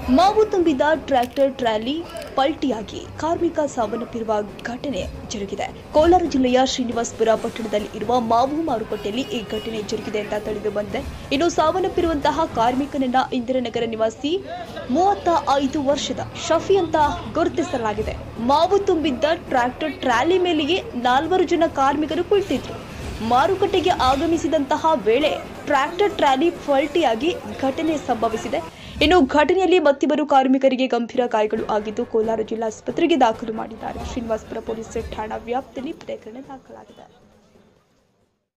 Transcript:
ಮಾವು ತುಂಬಿದ tractor trolley ಪಲ್ಟಿಯಾಗಿ ಕಾರ್ಮಿಕ ಸಾವನ್ನಪ್ಪಿರುವ ಘಟನೆ ಜರುಗಿದೆ ಕೋಲಾರ ಜಿಲ್ಲೆಯ ಶ್ರೀನಿವಾಸಪುರ ಪಟ್ಟಣದಲ್ಲಿ ಇರುವ ಮಾವು ಮಾರುಕಟ್ಟೆಯಲ್ಲಿ ಈ ಘಟನೆ ಜರುಗಿದೆ ಅಂತ ತಿಳಿದು ಬಂದಿದೆ ಇನ್ನು ಸಾವನ್ನಪ್ಪಿರುವಂತಹ ಕಾರ್ಮಿಕನನ್ನ ಇಂದಿರಾನಗರ ನಿವಾಸಿ ಮೂವತ್ತ ಐದು ವರ್ಷದ ಶಫಿ ಅಂತ ಗುರುತಿಸಲಾಗಿದೆ ಮಾವು ತುಂಬಿದ್ದ ಟ್ರ್ಯಾಕ್ಟರ್ ಟ್ರಾಲಿ ಮೇಲೆಯೇ ನಾಲ್ವರು ಜನ ಕಾರ್ಮಿಕರು ಕುಳಿತಿದ್ರು ಮಾರುಕಟ್ಟೆಗೆ ಆಗಮಿಸಿದಂತಹ ವೇಳೆ ಟ್ರ್ಯಾಕ್ಟರ್ ಟ್ರಾಲಿ ಪಲ್ಟಿಯಾಗಿ ಘಟನೆ ಸಂಭವಿಸಿದೆ ಇನ್ನು ಘಟನೆಯಲ್ಲಿ ಮತ್ತಿಬ್ಬರು ಕಾರ್ಮಿಕರಿಗೆ ಗಂಭೀರ ಗಾಯಗಳು ಆಗಿದ್ದು ಕೋಲಾರ ಜಿಲ್ಲಾಸ್ಪತ್ರೆಗೆ ದಾಖಲು ಮಾಡಿದ್ದಾರೆ ಶ್ರೀನಿವಾಸಪುರ ಪೊಲೀಸ್ ಠಾಣಾ ವ್ಯಾಪ್ತಿಯಲ್ಲಿ ಪ್ರಕರಣ ದಾಖಲಾಗಿದೆ